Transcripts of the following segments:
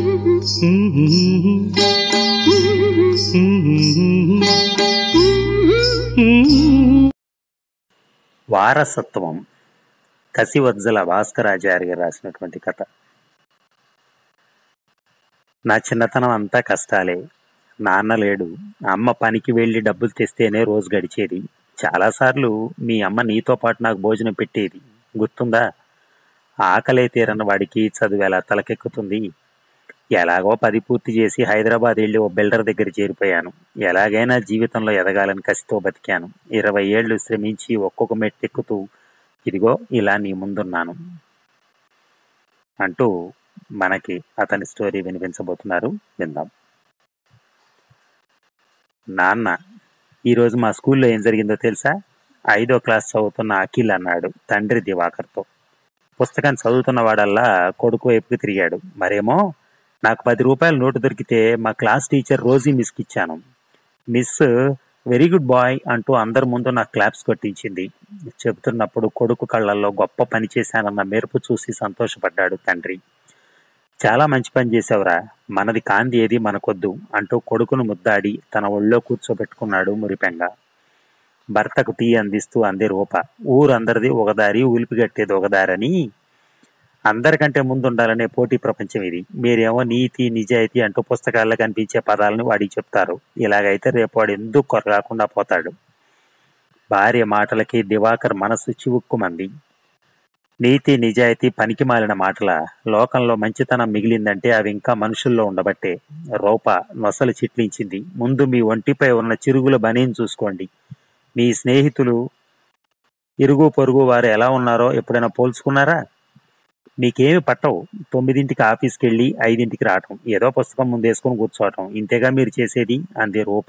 వారసత్వం కసివజ్జల భాస్కరాచార్య గారు రాసినటువంటి కథ నా చిన్నతనం అంతా కష్టాలే నాన్న లేడు అమ్మ పనికి వెళ్ళి డబ్బులు తెస్తేనే రోజు గడిచేది చాలాసార్లు మీ అమ్మ నీతో పాటు నాకు భోజనం పెట్టేది గుర్తుందా ఆకలే తీరని వాడికి చదువు ఎలా తలకెక్కుతుంది ఎలాగో పది పూర్తి చేసి హైదరాబాద్ వెళ్ళి ఓ బిల్డర్ దగ్గర చేరిపోయాను ఎలాగైనా జీవితంలో ఎదగాలని కసితో బతికాను ఇరవై ఏళ్ళు శ్రమించి ఒక్కొక్క మెట్టెక్కుతూ ఇదిగో ఇలా నీ ముందున్నాను అంటూ మనకి అతని స్టోరీ వినిపించబోతున్నారు విందాం నాన్న ఈరోజు మా స్కూల్లో ఏం జరిగిందో తెలుసా ఐదో క్లాస్ చదువుతున్న అఖిల్ అన్నాడు తండ్రి దివాకర్తో పుస్తకం చదువుతున్న వాడల్లా కొడుకు వైపుకి తిరిగాడు మరేమో నాకు పది రూపాయల నోటు దొరికితే మా క్లాస్ టీచర్ రోజీ మిస్కి ఇచ్చాను మిస్ వెరీ గుడ్ బాయ్ అంటూ అందరి ముందు నాకు క్లాప్స్ కొట్టించింది చెబుతున్నప్పుడు కొడుకు కళ్ళల్లో గొప్ప పని చేశానన్న మెరుపు చూసి సంతోషపడ్డాడు తండ్రి చాలా మంచి పని చేసావురా మనది కాంతి ఏది మనకొద్దు అంటూ కొడుకును ముద్దాడి తన ఒళ్ళో కూర్చోబెట్టుకున్నాడు మురిపెంగా భర్తకు టీ అందిస్తూ అందే రూప ఊరందరిది ఒక దారి ఉలిపిగట్టేది ఒక దారని అందరికంటే ముందు ఉండాలనే పోటీ ప్రపంచం ఇది మీరేమో నీతి నిజాయితీ అంటూ పుస్తకాల్లో కనిపించే పదాలను వాడికి చెప్తారు ఇలాగైతే రేపు వాడు ఎందుకు కొరగాకుండా పోతాడు భార్య మాటలకి దివాకర్ మనసు చివుక్కుమంది నీతి నిజాయితీ పనికి మాలిన మాటల లోకంలో మంచితనం మిగిలిందంటే అవి ఇంకా మనుషుల్లో ఉండబట్టే రూప నొసలు చిట్లించింది ముందు మీ ఒంటిపై ఉన్న చిరుగుల బనీని చూసుకోండి మీ స్నేహితులు ఇరుగు పొరుగు వారు ఎలా ఉన్నారో ఎప్పుడైనా పోల్చుకున్నారా మీకేమి పట్టవు తొమ్మిదింటికి ఆఫీస్కి వెళ్ళి ఐదింటికి రావటం ఏదో పుస్తకం ముందేసుకొని కూర్చోవటం ఇంతేగా మీరు చేసేది అంది రూప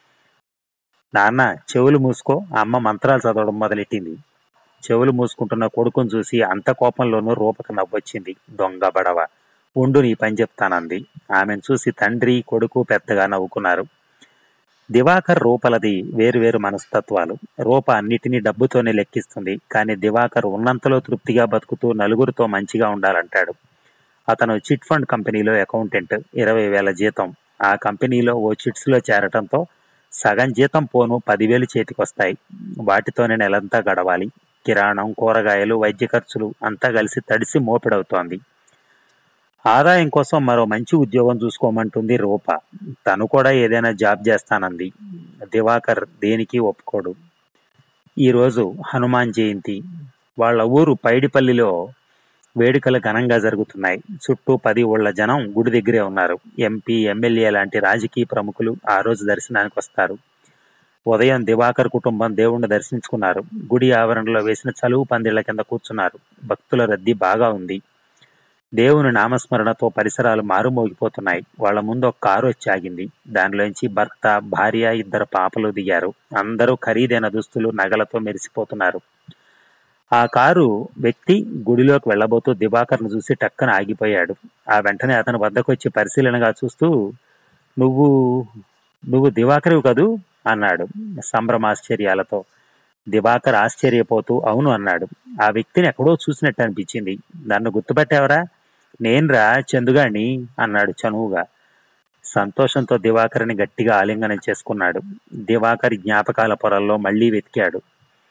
నాన్న చెవులు మూసుకో అమ్మ మంత్రాలు చదవడం మొదలెట్టింది చెవులు మూసుకుంటున్న కొడుకును చూసి అంత కోపంలోనూ రూపకు నవ్వొచ్చింది దొంగ బడవ ఉండు నీ పని చెప్తానంది ఆమెను చూసి తండ్రి కొడుకు పెద్దగా నవ్వుకున్నారు దివాకర్ రూపలది వేరువేరు మనస్తత్వాలు రూప అన్నిటినీ డబ్బుతోనే లెక్కిస్తుంది కానీ దివాకర్ ఉన్నంతలో తృప్తిగా బతుకుతూ నలుగురితో మంచిగా ఉండాలంటాడు అతను చిట్ ఫండ్ కంపెనీలో అకౌంటెంట్ ఇరవై వేల జీతం ఆ కంపెనీలో ఓ చిట్స్లో చేరటంతో సగం జీతం పోను పదివేలు చేతికొస్తాయి వాటితోనే నెలంతా గడవాలి కిరాణం కూరగాయలు వైద్య ఖర్చులు అంతా కలిసి తడిసి మోపిడవుతోంది ఆదాయం కోసం మరో మంచి ఉద్యోగం చూసుకోమంటుంది రూప తను కూడా ఏదైనా జాబ్ చేస్తానంది దివాకర్ దేనికి ఒప్పుకోడు ఈరోజు హనుమాన్ జయంతి వాళ్ళ ఊరు పైడిపల్లిలో వేడుకలు ఘనంగా జరుగుతున్నాయి చుట్టూ పది ఊళ్ళ జనం గుడి దగ్గరే ఉన్నారు ఎంపీ ఎమ్మెల్యే లాంటి రాజకీయ ప్రముఖులు ఆ రోజు దర్శనానికి వస్తారు ఉదయం దివాకర్ కుటుంబం దేవుణ్ణి దర్శించుకున్నారు గుడి ఆవరణలో వేసిన చలువు పందిళ్ల కింద కూర్చున్నారు భక్తుల రద్దీ బాగా ఉంది దేవుని నామస్మరణతో పరిసరాలు మారుమోగిపోతున్నాయి వాళ్ళ ముందు ఒక కారు వచ్చి ఆగింది దానిలోంచి భర్త భార్య ఇద్దరు పాపలు దిగారు అందరూ ఖరీదైన దుస్తులు నగలతో మెరిసిపోతున్నారు ఆ కారు వ్యక్తి గుడిలోకి వెళ్ళబోతూ దివాకర్ను చూసి టక్కన ఆగిపోయాడు ఆ వెంటనే అతని వద్దకు వచ్చి పరిశీలనగా చూస్తూ నువ్వు నువ్వు దివాకరివి కదూ అన్నాడు సంభ్రమాశ్చర్యాలతో దివాకర్ ఆశ్చర్యపోతూ అవును అన్నాడు ఆ వ్యక్తిని ఎక్కడో చూసినట్టు అనిపించింది నన్ను గుర్తుపట్టావరా నేనురా చందుగాణ్ణి అన్నాడు చనువుగా సంతోషంతో దివాకర్ని గట్టిగా ఆలింగనం చేసుకున్నాడు దివాకర్ జ్ఞాపకాల పొరల్లో మళ్ళీ వెతికాడు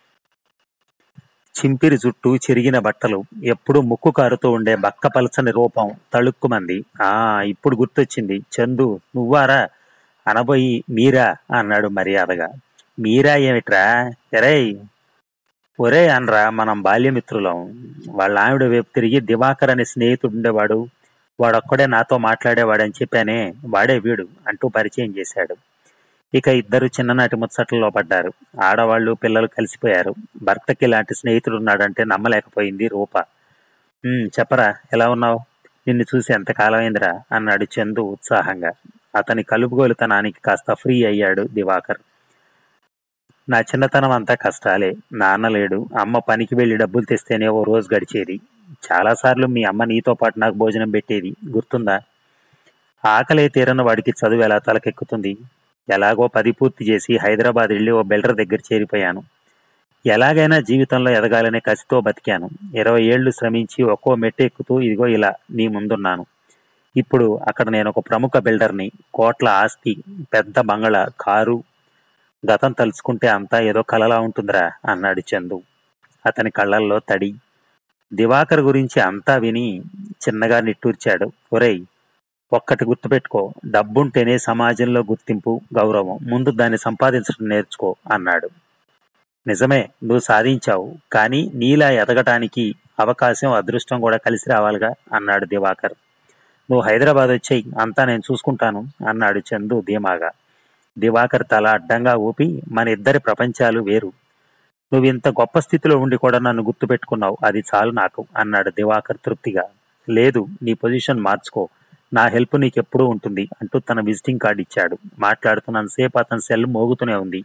చింపిరి జుట్టు చెరిగిన బట్టలు ఎప్పుడు ముక్కు కారుతూ ఉండే బక్క పలచని రూపం తళుక్కుమంది ఆ ఇప్పుడు గుర్తొచ్చింది చందు నువ్వారా అనబోయి మీరా అన్నాడు మర్యాదగా మీరా ఏమిట్రా ఎరేయ్ ఒరే అనరా మనం బాల్యమిత్రులం వాళ్ళ ఆవిడ వైపు తిరిగి దివాకర్ అనే స్నేహితుడు ఉండేవాడు వాడొక్కడే నాతో మాట్లాడేవాడని చెప్పానే వాడే వీడు అంటూ పరిచయం చేశాడు ఇక ఇద్దరు చిన్ననాటి ముచ్చట్లలో పడ్డారు ఆడవాళ్ళు పిల్లలు కలిసిపోయారు భర్తకి ఇలాంటి స్నేహితుడు ఉన్నాడంటే నమ్మలేకపోయింది రూప "ఉమ్, చెప్పరా ఎలా ఉన్నావు నిన్ను చూసి ఎంత కాలమైందిరా అన్నాడు చందు ఉత్సాహంగా అతని కలుపుగోలుతనానికి కాస్త ఫ్రీ అయ్యాడు దివాకర్ నా చిన్నతనం అంతా కష్టాలే నాన్న లేడు అమ్మ పనికి వెళ్ళి డబ్బులు తెస్తేనే ఓ రోజు గడిచేది చాలాసార్లు మీ అమ్మ నీతో పాటు నాకు భోజనం పెట్టేది గుర్తుందా ఆకలే తీరని వాడికి చదువు ఎలా తలకెక్కుతుంది ఎలాగో పది పూర్తి చేసి హైదరాబాద్ వెళ్ళి ఓ బిల్డర్ దగ్గర చేరిపోయాను ఎలాగైనా జీవితంలో ఎదగాలనే కసితో బతికాను ఇరవై ఏళ్లు శ్రమించి ఒక్కో మెట్టు ఎక్కుతూ ఇదిగో ఇలా నీ ముందున్నాను ఇప్పుడు అక్కడ నేను ఒక ప్రముఖ బిల్డర్ని కోట్ల ఆస్తి పెద్ద బంగళ కారు గతం తలుచుకుంటే అంతా ఏదో కలలా ఉంటుందిరా అన్నాడు చందు అతని కళ్ళల్లో తడి దివాకర్ గురించి అంతా విని చిన్నగా నిట్టూర్చాడు ఒరేయ్ ఒక్కటి గుర్తుపెట్టుకో డబ్బుంటేనే సమాజంలో గుర్తింపు గౌరవం ముందు దాన్ని సంపాదించడం నేర్చుకో అన్నాడు నిజమే నువ్వు సాధించావు కానీ నీలా ఎదగటానికి అవకాశం అదృష్టం కూడా కలిసి రావాలిగా అన్నాడు దివాకర్ నువ్వు హైదరాబాద్ వచ్చేయి అంతా నేను చూసుకుంటాను అన్నాడు చందు ధీమాగా దివాకర్ తల అడ్డంగా ఊపి మన ఇద్దరి ప్రపంచాలు వేరు నువ్వు ఇంత గొప్ప స్థితిలో ఉండి కూడా నన్ను గుర్తుపెట్టుకున్నావు అది చాలు నాకు అన్నాడు దివాకర్ తృప్తిగా లేదు నీ పొజిషన్ మార్చుకో నా హెల్ప్ నీకెప్పుడూ ఉంటుంది అంటూ తన విజిటింగ్ కార్డు ఇచ్చాడు మాట్లాడుతున్నంతసేపు అతని సెల్ మోగుతూనే ఉంది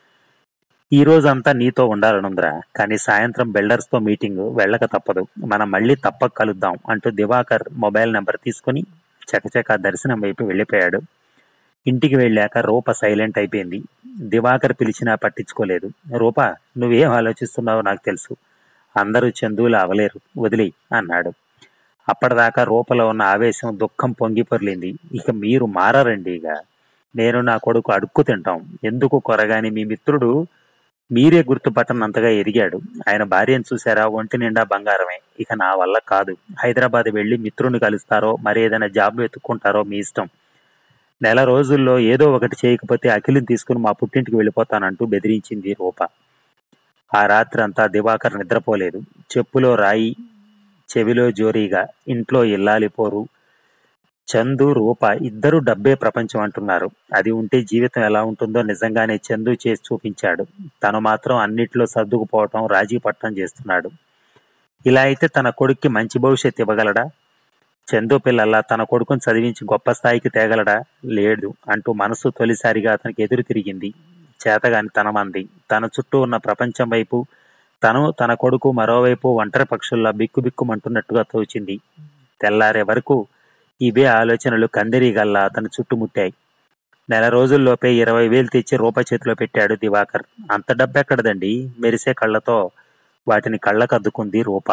ఈ రోజంతా నీతో ఉండాలనుందిరా కానీ సాయంత్రం బిల్డర్స్ తో మీటింగ్ వెళ్ళక తప్పదు మనం మళ్ళీ తప్పక కలుద్దాం అంటూ దివాకర్ మొబైల్ నెంబర్ తీసుకుని చకచక దర్శనం వైపు వెళ్ళిపోయాడు ఇంటికి వెళ్ళాక రూప సైలెంట్ అయిపోయింది దివాకర్ పిలిచినా పట్టించుకోలేదు రూప నువ్వేం ఆలోచిస్తున్నావో నాకు తెలుసు అందరూ చందువులు అవలేరు వదిలి అన్నాడు అప్పటిదాకా రూపలో ఉన్న ఆవేశం దుఃఖం పొంగి పొర్లింది ఇక మీరు మారారండి ఇక నేను నా కొడుకు అడుక్కు తింటాం ఎందుకు కొరగాని మీ మిత్రుడు మీరే గుర్తుపట్టనంతగా ఎదిగాడు ఆయన భార్యను చూసారా ఒంటి నిండా బంగారమే ఇక నా వల్ల కాదు హైదరాబాద్ వెళ్ళి మిత్రుని కలుస్తారో మరి ఏదైనా జాబ్ వెతుక్కుంటారో మీ ఇష్టం నెల రోజుల్లో ఏదో ఒకటి చేయకపోతే అఖిల్ని తీసుకుని మా పుట్టింటికి వెళ్ళిపోతానంటూ బెదిరించింది రూప ఆ రాత్రి అంతా దివాకర్ నిద్రపోలేదు చెప్పులో రాయి చెవిలో జోరీగా ఇంట్లో ఇల్లాలిపోరు చందు రూప ఇద్దరు డబ్బే ప్రపంచం అంటున్నారు అది ఉంటే జీవితం ఎలా ఉంటుందో నిజంగానే చందు చేసి చూపించాడు తను మాత్రం అన్నిట్లో సర్దుకుపోవటం రాజీ పట్టం చేస్తున్నాడు ఇలా అయితే తన కొడుక్కి మంచి భవిష్యత్తు ఇవ్వగలడా చందు పిల్లల్లా తన కొడుకుని చదివించి గొప్ప స్థాయికి తేగలడా లేడు అంటూ మనసు తొలిసారిగా అతనికి ఎదురు తిరిగింది చేతగాని తనమంది తన చుట్టూ ఉన్న ప్రపంచం వైపు తను తన కొడుకు మరోవైపు ఒంటరి పక్షుల్లా బిక్కుబిక్కుమంటున్నట్టుగా తోచింది తెల్లారే వరకు ఇవే ఆలోచనలు కందిరీగల్లా అతను చుట్టుముట్టాయి నెల రోజుల్లోపే ఇరవై వేలు తెచ్చి రూప చేతిలో పెట్టాడు దివాకర్ అంత డబ్బెక్కడదండి మెరిసే కళ్ళతో వాటిని కళ్ళకద్దుకుంది రూప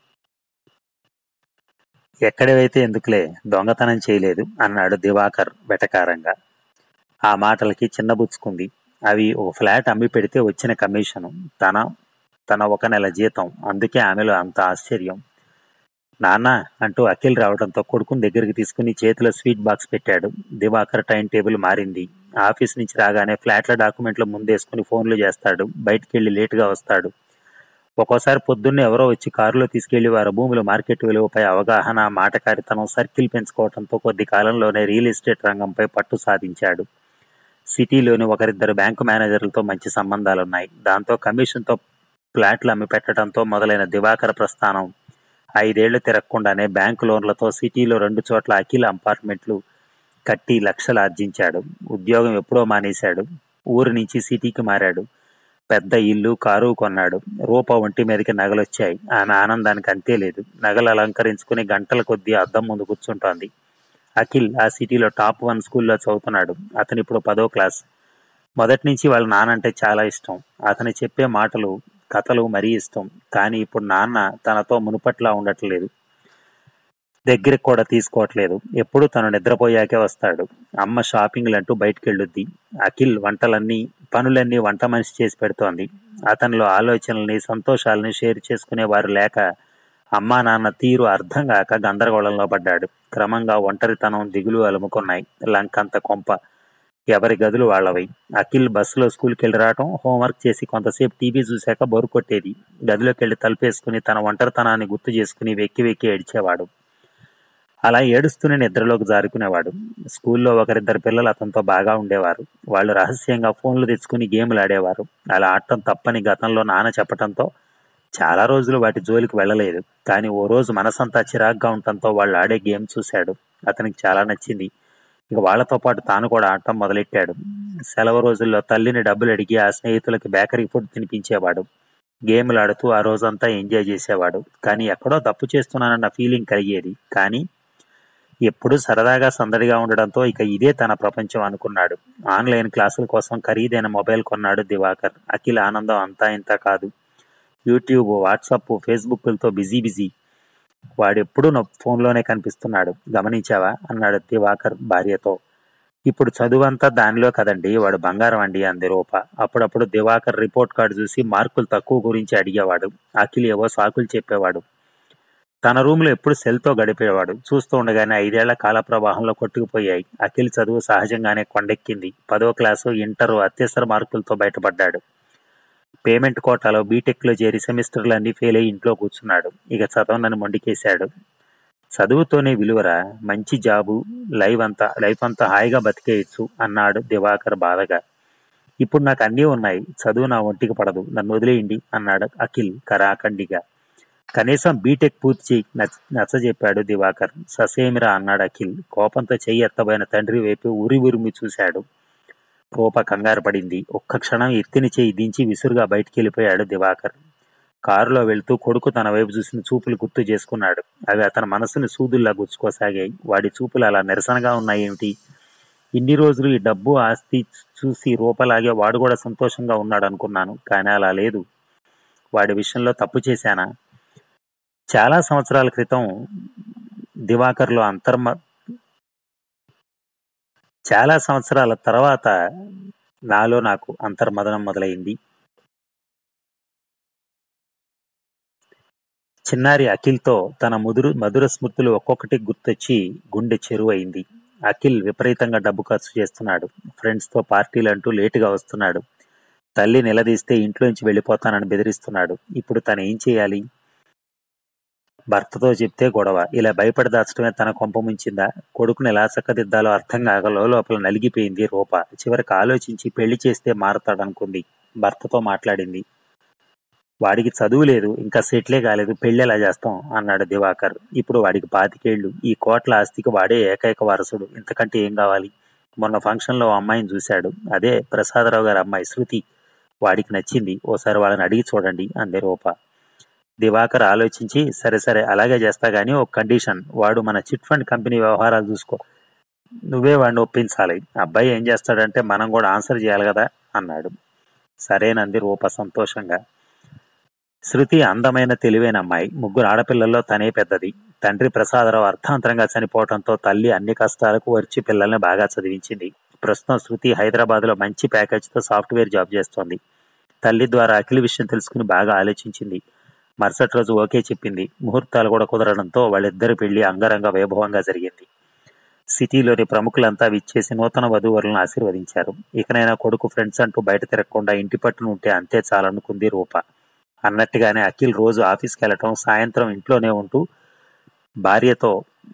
ఎక్కడవైతే ఎందుకులే దొంగతనం చేయలేదు అన్నాడు దివాకర్ వెటకారంగా ఆ మాటలకి చిన్నబుచ్చుకుంది అవి ఒక ఫ్లాట్ అమ్మి పెడితే వచ్చిన కమిషను తన తన ఒక నెల జీతం అందుకే ఆమెలో అంత ఆశ్చర్యం నాన్న అంటూ అఖిల్ రావడంతో కొడుకుని దగ్గరికి తీసుకుని చేతిలో స్వీట్ బాక్స్ పెట్టాడు దివాకర్ టైం టేబుల్ మారింది ఆఫీస్ నుంచి రాగానే ఫ్లాట్ల డాక్యుమెంట్లు ముందేసుకుని ఫోన్లు చేస్తాడు బయటికి వెళ్ళి లేటుగా వస్తాడు ఒక్కోసారి పొద్దున్నే ఎవరో వచ్చి కారులో తీసుకెళ్లి వారి భూముల మార్కెట్ విలువపై అవగాహన మాటకారితనం సర్కిల్ పెంచుకోవడంతో కొద్ది కాలంలోనే రియల్ ఎస్టేట్ రంగంపై పట్టు సాధించాడు సిటీలోని ఒకరిద్దరు బ్యాంకు మేనేజర్లతో మంచి సంబంధాలున్నాయి దాంతో కమిషన్తో ఫ్లాట్లు అమ్మి పెట్టడంతో మొదలైన దివాకర ప్రస్థానం ఐదేళ్లు తిరగకుండానే బ్యాంకు లోన్లతో సిటీలో రెండు చోట్ల అఖిల అపార్ట్మెంట్లు కట్టి లక్షలు ఆర్జించాడు ఉద్యోగం ఎప్పుడో మానేశాడు ఊరు నుంచి సిటీకి మారాడు పెద్ద ఇల్లు కారు కొన్నాడు రూప ఒంటి మీదకి నగలొచ్చాయి ఆమె ఆనందానికి అంతే లేదు నగలు అలంకరించుకుని గంటల కొద్దీ అద్దం ముందు కూర్చుంటోంది అఖిల్ ఆ సిటీలో టాప్ వన్ స్కూల్లో చదువుతున్నాడు అతను ఇప్పుడు పదో క్లాస్ మొదటి నుంచి వాళ్ళ నానంటే చాలా ఇష్టం అతను చెప్పే మాటలు కథలు మరీ ఇష్టం కానీ ఇప్పుడు నాన్న తనతో మునుపట్లా ఉండట్లేదు దగ్గరికి కూడా తీసుకోవట్లేదు ఎప్పుడు తను నిద్రపోయాకే వస్తాడు అమ్మ షాపింగ్లు అంటూ బయటికి వెళ్ళొద్ది అఖిల్ వంటలన్నీ పనులన్నీ వంట మనిషి చేసి పెడుతోంది అతనిలో ఆలోచనల్ని సంతోషాలని షేర్ చేసుకునే వారు లేక అమ్మా నాన్న తీరు అర్థం కాక గందరగోళంలో పడ్డాడు క్రమంగా ఒంటరితనం దిగులు అలుముకున్నాయి లంకంత కొంప ఎవరి గదులు వాళ్ళవై అఖిల్ బస్సులో స్కూల్కి వెళ్ళి రావటం హోంవర్క్ చేసి కొంతసేపు టీవీ చూశాక బోరు కొట్టేది గదిలోకి వెళ్ళి తలుపేసుకుని తన ఒంటరితనాన్ని గుర్తు చేసుకుని వెక్కి వెక్కి ఏడ్చేవాడు అలా ఏడుస్తూనే నిద్రలోకి జారుకునేవాడు స్కూల్లో ఒకరిద్దరు పిల్లలు అతనితో బాగా ఉండేవారు వాళ్ళు రహస్యంగా ఫోన్లు తెచ్చుకుని గేమ్లు ఆడేవారు అలా ఆడటం తప్పని గతంలో నాన్న చెప్పడంతో చాలా రోజులు వాటి జోలికి వెళ్ళలేదు కానీ ఓ రోజు మనసంతా చిరాగ్గా ఉండటంతో వాళ్ళు ఆడే గేమ్ చూశాడు అతనికి చాలా నచ్చింది ఇక వాళ్ళతో పాటు తాను కూడా ఆడటం మొదలెట్టాడు సెలవు రోజుల్లో తల్లిని డబ్బులు అడిగి ఆ స్నేహితులకి బేకరీ ఫుడ్ తినిపించేవాడు గేమ్లు ఆడుతూ ఆ రోజంతా ఎంజాయ్ చేసేవాడు కానీ ఎక్కడో తప్పు చేస్తున్నానన్న ఫీలింగ్ కలిగేది కానీ ఎప్పుడూ సరదాగా సందడిగా ఉండడంతో ఇక ఇదే తన ప్రపంచం అనుకున్నాడు ఆన్లైన్ క్లాసుల కోసం ఖరీదైన మొబైల్ కొన్నాడు దివాకర్ అఖిల్ ఆనందం అంతా ఇంత కాదు యూట్యూబ్ వాట్సాప్ ఫేస్బుక్లతో బిజీ బిజీ వాడెప్పుడు నా ఫోన్లోనే కనిపిస్తున్నాడు గమనించావా అన్నాడు దివాకర్ భార్యతో ఇప్పుడు చదువంతా దానిలో కదండి వాడు బంగారం అండి అంది రూప అప్పుడప్పుడు దివాకర్ రిపోర్ట్ కార్డు చూసి మార్కులు తక్కువ గురించి అడిగేవాడు అఖిల్ ఏవో సాకులు చెప్పేవాడు తన రూమ్లో ఎప్పుడు సెల్తో గడిపేవాడు చూస్తూ ఉండగానే ఐదేళ్ల కాల ప్రవాహంలో కొట్టుకుపోయాయి అఖిల్ చదువు సహజంగానే కొండెక్కింది పదో క్లాసు ఇంటర్ అత్యవసర మార్కులతో బయటపడ్డాడు పేమెంట్ కోటాలో బీటెక్లో చేరి సెమిస్టర్లు అన్ని ఫెయిల్ అయ్యి ఇంట్లో కూర్చున్నాడు ఇక చదవనని మొండికేశాడు చదువుతోనే విలువరా మంచి జాబు లైఫ్ అంతా లైఫ్ అంతా హాయిగా బతికేయచ్చు అన్నాడు దివాకర్ బాధగా ఇప్పుడు నాకు అన్నీ ఉన్నాయి చదువు నా ఒంటికి పడదు నన్ను వదిలేయండి అన్నాడు అఖిల్ కరాఖండిగా కనీసం బీటెక్ పూర్తి చేయి నచ్చ నచ్చజెప్పాడు దివాకర్ ససేమిరా అన్నాడు అఖిల్ కోపంతో చెయ్యి ఎత్తబోయిన తండ్రి వైపు ఉరి ఉరిమి చూశాడు రూప కంగారు పడింది ఒక్క క్షణం ఎత్తిన చేయి దించి విసురుగా బయటికి వెళ్ళిపోయాడు దివాకర్ కారులో వెళ్తూ కొడుకు తన వైపు చూసిన చూపులు గుర్తు చేసుకున్నాడు అవి అతని మనసుని సూదుల్లా గుచ్చుకోసాగాయి వాడి చూపులు అలా నిరసనగా ఉన్నాయేమిటి ఇన్ని రోజులు ఈ డబ్బు ఆస్తి చూసి రూపలాగే వాడు కూడా సంతోషంగా ఉన్నాడు అనుకున్నాను కానీ అలా లేదు వాడి విషయంలో తప్పు చేశానా చాలా సంవత్సరాల క్రితం దివాకర్లో అంతర్మ చాలా సంవత్సరాల తర్వాత నాలో నాకు అంతర్మదనం మొదలైంది చిన్నారి అఖిల్తో తన ముదురు మధుర స్మృతులు ఒక్కొక్కటి గుర్తొచ్చి గుండె చెరువైంది అఖిల్ విపరీతంగా డబ్బు ఖర్చు చేస్తున్నాడు ఫ్రెండ్స్తో పార్టీలు అంటూ లేటుగా వస్తున్నాడు తల్లి నిలదీస్తే ఇంట్లోంచి వెళ్ళిపోతానని బెదిరిస్తున్నాడు ఇప్పుడు తను ఏం చేయాలి భర్తతో చెప్తే గొడవ ఇలా భయపడి దాచడమే తన కొంప ముంచిందా కొడుకుని ఎలా చక్కదిద్దాలో అర్థం కాక లోపల నలిగిపోయింది రూప చివరికి ఆలోచించి పెళ్లి చేస్తే మారతాడనుకుంది భర్తతో మాట్లాడింది వాడికి చదువు లేదు ఇంకా సెటిలే కాలేదు పెళ్లి ఎలా చేస్తాం అన్నాడు దివాకర్ ఇప్పుడు వాడికి పాతికేళ్లు ఈ కోట్ల ఆస్తికి వాడే ఏకైక వారసుడు ఇంతకంటే ఏం కావాలి మొన్న ఫంక్షన్లో ఓ అమ్మాయిని చూశాడు అదే ప్రసాదరావు గారి అమ్మాయి శృతి వాడికి నచ్చింది ఓసారి వాళ్ళని అడిగి చూడండి అంది రూప దివాకర్ ఆలోచించి సరే సరే అలాగే చేస్తా గానీ ఒక కండిషన్ వాడు మన చిట్ ఫండ్ కంపెనీ వ్యవహారాలు చూసుకో నువ్వే వాడిని ఒప్పించాలి అబ్బాయి ఏం చేస్తాడంటే మనం కూడా ఆన్సర్ చేయాలి కదా అన్నాడు సరేనంది రూప సంతోషంగా శృతి అందమైన తెలివైన అమ్మాయి ముగ్గురు ఆడపిల్లల్లో తనే పెద్దది తండ్రి ప్రసాదరావు అర్థాంతరంగా చనిపోవడంతో తల్లి అన్ని కష్టాలకు వచ్చి పిల్లల్ని బాగా చదివించింది ప్రస్తుతం శృతి హైదరాబాద్లో మంచి ప్యాకేజ్తో సాఫ్ట్వేర్ జాబ్ చేస్తోంది తల్లి ద్వారా అఖిల విషయం తెలుసుకుని బాగా ఆలోచించింది మరుసటి రోజు ఓకే చెప్పింది ముహూర్తాలు కూడా కుదరడంతో వాళ్ళిద్దరి పెళ్లి అంగరంగ వైభవంగా జరిగింది సిటీలోని ప్రముఖులంతా విచ్చేసి నూతన వధూవరులను ఆశీర్వదించారు ఇకనైనా కొడుకు ఫ్రెండ్స్ అంటూ బయట తిరగకుండా ఇంటి పట్టున ఉంటే అంతే చాలనుకుంది రూప అన్నట్టుగానే అఖిల్ రోజు ఆఫీస్కి వెళ్ళటం సాయంత్రం ఇంట్లోనే ఉంటూ భార్యతో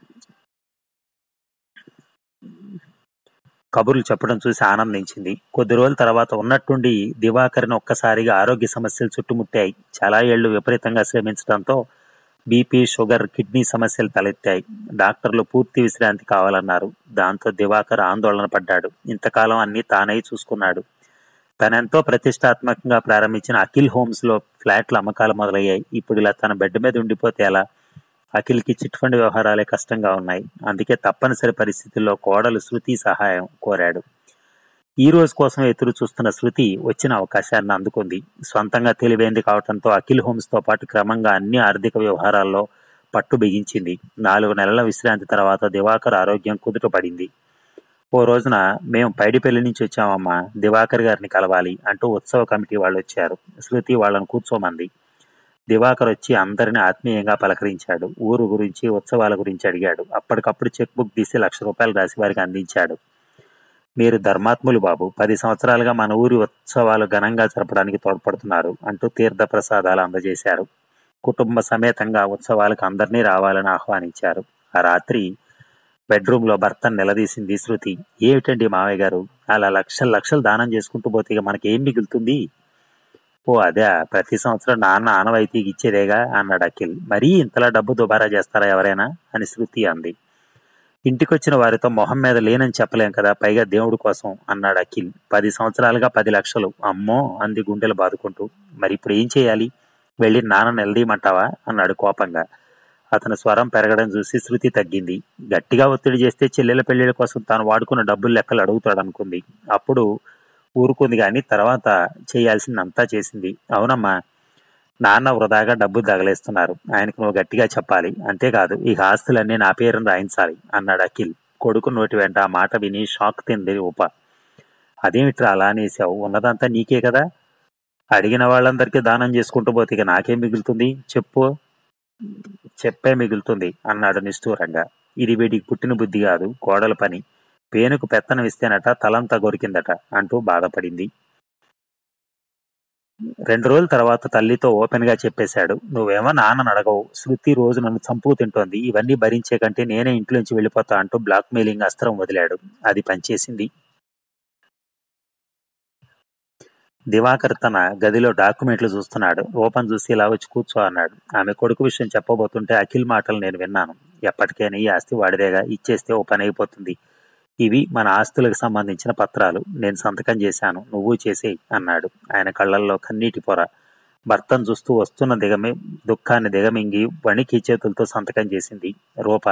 కబుర్లు చెప్పడం చూసి ఆనందించింది కొద్ది రోజుల తర్వాత ఉన్నట్టుండి దివాకర్ని ఒక్కసారిగా ఆరోగ్య సమస్యలు చుట్టుముట్టాయి చాలా ఏళ్లు విపరీతంగా శ్రమించడంతో బీపీ షుగర్ కిడ్నీ సమస్యలు తలెత్తాయి డాక్టర్లు పూర్తి విశ్రాంతి కావాలన్నారు దాంతో దివాకర్ ఆందోళన పడ్డాడు ఇంతకాలం అన్ని తానై చూసుకున్నాడు తనెంతో ప్రతిష్టాత్మకంగా ప్రారంభించిన అఖిల్ హోమ్స్ లో ఫ్లాట్ల అమ్మకాలు మొదలయ్యాయి ఇప్పుడు ఇలా తన బెడ్ మీద ఉండిపోతే ఎలా అఖిల్కి చిట్ ఫండ్ వ్యవహారాలే కష్టంగా ఉన్నాయి అందుకే తప్పనిసరి పరిస్థితుల్లో కోడలు శృతి సహాయం కోరాడు ఈ రోజు కోసం ఎదురు చూస్తున్న శృతి వచ్చిన అవకాశాన్ని అందుకుంది సొంతంగా తెలివైంది కావడంతో అఖిల్ హోమ్స్ తో పాటు క్రమంగా అన్ని ఆర్థిక వ్యవహారాల్లో పట్టు బిగించింది నాలుగు నెలల విశ్రాంతి తర్వాత దివాకర్ ఆరోగ్యం కుదుటపడింది ఓ రోజున మేము పైడిపల్లి నుంచి వచ్చామమ్మా దివాకర్ గారిని కలవాలి అంటూ ఉత్సవ కమిటీ వాళ్ళు వచ్చారు శృతి వాళ్ళని కూర్చోమంది దివాకర్ వచ్చి అందరిని ఆత్మీయంగా పలకరించాడు ఊరు గురించి ఉత్సవాల గురించి అడిగాడు అప్పటికప్పుడు చెక్ బుక్ తీసి లక్ష రూపాయలు రాసి వారికి అందించాడు మీరు ధర్మాత్ములు బాబు పది సంవత్సరాలుగా మన ఊరి ఉత్సవాలు ఘనంగా జరపడానికి తోడ్పడుతున్నారు అంటూ తీర్థ ప్రసాదాలు అందజేశారు కుటుంబ సమేతంగా ఉత్సవాలకు అందరినీ రావాలని ఆహ్వానించారు ఆ రాత్రి బెడ్రూమ్ లో భర్తను నిలదీసింది శృతి ఏమిటండి మావయ్య గారు అలా లక్షలు లక్షలు దానం చేసుకుంటూ పోతే ఇక మనకి ఏం మిగులుతుంది ఓ అదే ప్రతి సంవత్సరం నాన్న ఆనవాయితీకి ఇచ్చేదేగా అన్నాడు అఖిల్ మరీ ఇంతలా డబ్బు దుబారా చేస్తారా ఎవరైనా అని శృతి అంది ఇంటికొచ్చిన వారితో మొహం మీద లేనని చెప్పలేం కదా పైగా దేవుడి కోసం అన్నాడు అఖిల్ పది సంవత్సరాలుగా పది లక్షలు అమ్మో అంది గుండెలు బాదుకుంటూ మరి ఇప్పుడు ఏం చేయాలి వెళ్ళి నాన్న నిలదీయమంటావా అన్నాడు కోపంగా అతని స్వరం పెరగడం చూసి శృతి తగ్గింది గట్టిగా ఒత్తిడి చేస్తే చెల్లెల పెళ్లిళ్ళ కోసం తాను వాడుకున్న డబ్బులు లెక్కలు అడుగుతాడు అనుకుంది అప్పుడు ఊరుకుంది కానీ తర్వాత చేయాల్సిందంతా చేసింది అవునమ్మా నాన్న వృధాగా డబ్బు తగలేస్తున్నారు ఆయనకు నువ్వు గట్టిగా చెప్పాలి అంతేకాదు ఈ ఆస్తులన్నీ నా పేరును రాయించాలి అన్నాడు అఖిల్ కొడుకు నోటి వెంట ఆ మాట విని షాక్ తింది రూప అదేమిట్రా అలా అనేసావు ఉన్నదంతా నీకే కదా అడిగిన వాళ్ళందరికీ దానం చేసుకుంటూ పోతే ఇక నాకేం మిగులుతుంది చెప్పు చెప్పే మిగులుతుంది అన్నాడు నిష్ఠూరంగా ఇది వీడికి పుట్టిన బుద్ధి కాదు కోడల పని పేనుకు పెత్తనం ఇస్తేనట తలంతా గొరికిందట అంటూ బాధపడింది రెండు రోజుల తర్వాత తల్లితో ఓపెన్ గా చెప్పేశాడు నువ్వేమో నాన్నను అడగవు శృతి రోజు నన్ను చంపుకు తింటోంది ఇవన్నీ భరించే కంటే నేనే ఇంట్లోంచి వెళ్ళిపోతా అంటూ బ్లాక్ మెయిలింగ్ అస్త్రం వదిలాడు అది పనిచేసింది దివాకర్ తన గదిలో డాక్యుమెంట్లు చూస్తున్నాడు రూపం చూసి ఇలా వచ్చి కూర్చో అన్నాడు ఆమె కొడుకు విషయం చెప్పబోతుంటే అఖిల్ మాటలు నేను విన్నాను ఎప్పటికైనా ఈ ఆస్తి వాడిదేగా ఇచ్చేస్తే ఓ పని అయిపోతుంది ఇవి మన ఆస్తులకు సంబంధించిన పత్రాలు నేను సంతకం చేశాను నువ్వు చేసేయి అన్నాడు ఆయన కళ్ళల్లో కన్నీటి పొర భర్తను చూస్తూ వస్తున్న దిగమి దుఃఖాన్ని దిగమింగి వణికి చేతులతో సంతకం చేసింది రూప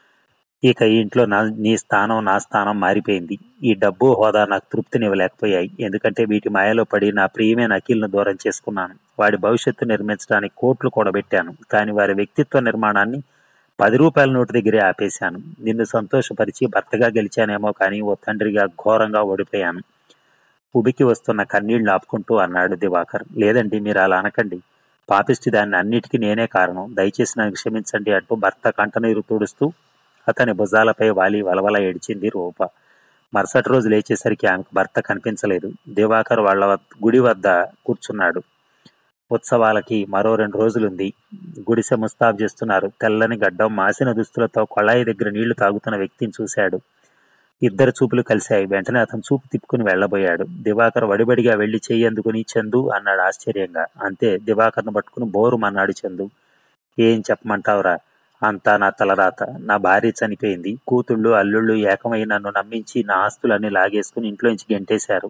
ఇక ఈ ఇంట్లో నా నీ స్థానం నా స్థానం మారిపోయింది ఈ డబ్బు హోదా నాకు తృప్తినివ్వలేకపోయాయి ఎందుకంటే వీటి మాయలో పడి నా ప్రియమైన అఖిల్ను దూరం చేసుకున్నాను వాడి భవిష్యత్తు నిర్మించడానికి కోట్లు కూడబెట్టాను కానీ వారి వ్యక్తిత్వ నిర్మాణాన్ని పది రూపాయల నోటు దగ్గరే ఆపేశాను నిన్ను సంతోషపరిచి భర్తగా గెలిచానేమో కానీ ఓ తండ్రిగా ఘోరంగా ఓడిపోయాను ఉబికి వస్తున్న కన్నీళ్లు ఆపుకుంటూ అన్నాడు దివాకర్ లేదండి మీరు అలా అనకండి పాపిష్టి దాన్ని అన్నిటికీ నేనే కారణం దయచేసి నన్ను క్షమించండి అంటూ భర్త కంటనీరు తుడుస్తూ అతని భుజాలపై వాలి వలవల ఏడ్చింది రూప మరుసటి రోజు లేచేసరికి ఆమెకు భర్త కనిపించలేదు దివాకర్ వాళ్ళ వద్ద- గుడి వద్ద కూర్చున్నాడు ఉత్సవాలకి మరో రెండు రోజులుంది గుడిసె ముస్తాబు చేస్తున్నారు తెల్లని గడ్డం మాసిన దుస్తులతో కొళాయి దగ్గర నీళ్లు తాగుతున్న వ్యక్తిని చూశాడు ఇద్దరు చూపులు కలిశాయి వెంటనే అతను చూపు తిప్పుకుని వెళ్ళబోయాడు దివాకర్ వడిబడిగా వెళ్లి చెయ్యి అందుకుని చందు అన్నాడు ఆశ్చర్యంగా అంతే దివాకర్ను పట్టుకుని బోరుమన్నాడు చందు ఏం చెప్పమంటావురా అంతా నా తలరాత నా భార్య చనిపోయింది కూతుళ్ళు అల్లుళ్ళు ఏకమై నన్ను నమ్మించి నా ఆస్తులన్నీ లాగేసుకుని ఇంట్లోంచి గెంటేశారు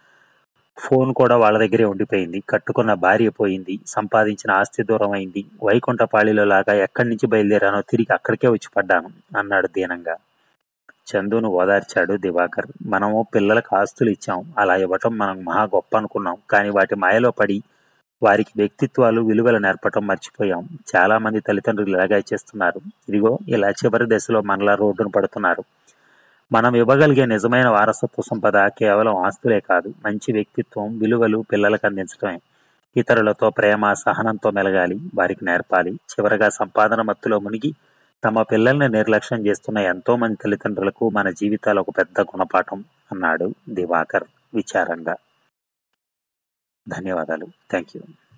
ఫోన్ కూడా వాళ్ళ దగ్గరే ఉండిపోయింది కట్టుకున్న భార్య పోయింది సంపాదించిన ఆస్తి దూరం అయింది వైకుంఠపాళిలో లాగా ఎక్కడి నుంచి బయలుదేరానో తిరిగి అక్కడికే వచ్చి పడ్డాను అన్నాడు దీనంగా చందును ఓదార్చాడు దివాకర్ మనము పిల్లలకు ఆస్తులు ఇచ్చాం అలా ఇవ్వటం మనం మహా గొప్ప అనుకున్నాం కానీ వాటి మాయలో పడి వారికి వ్యక్తిత్వాలు విలువలు నేర్పటం మర్చిపోయాం చాలా మంది తల్లిదండ్రులు ఇలాగే చేస్తున్నారు ఇదిగో ఇలా చివరి దశలో మనలా రోడ్డును పడుతున్నారు మనం ఇవ్వగలిగే నిజమైన వారసత్వ సంపద కేవలం ఆస్తులే కాదు మంచి వ్యక్తిత్వం విలువలు పిల్లలకు అందించడమే ఇతరులతో ప్రేమ సహనంతో మెలగాలి వారికి నేర్పాలి చివరగా సంపాదన మత్తులో మునిగి తమ పిల్లల్ని నిర్లక్ష్యం చేస్తున్న ఎంతో మంది తల్లిదండ్రులకు మన జీవితాలు ఒక పెద్ద గుణపాఠం అన్నాడు దివాకర్ విచారంగా ధన్యవాదాలు థ్యాంక్ యూ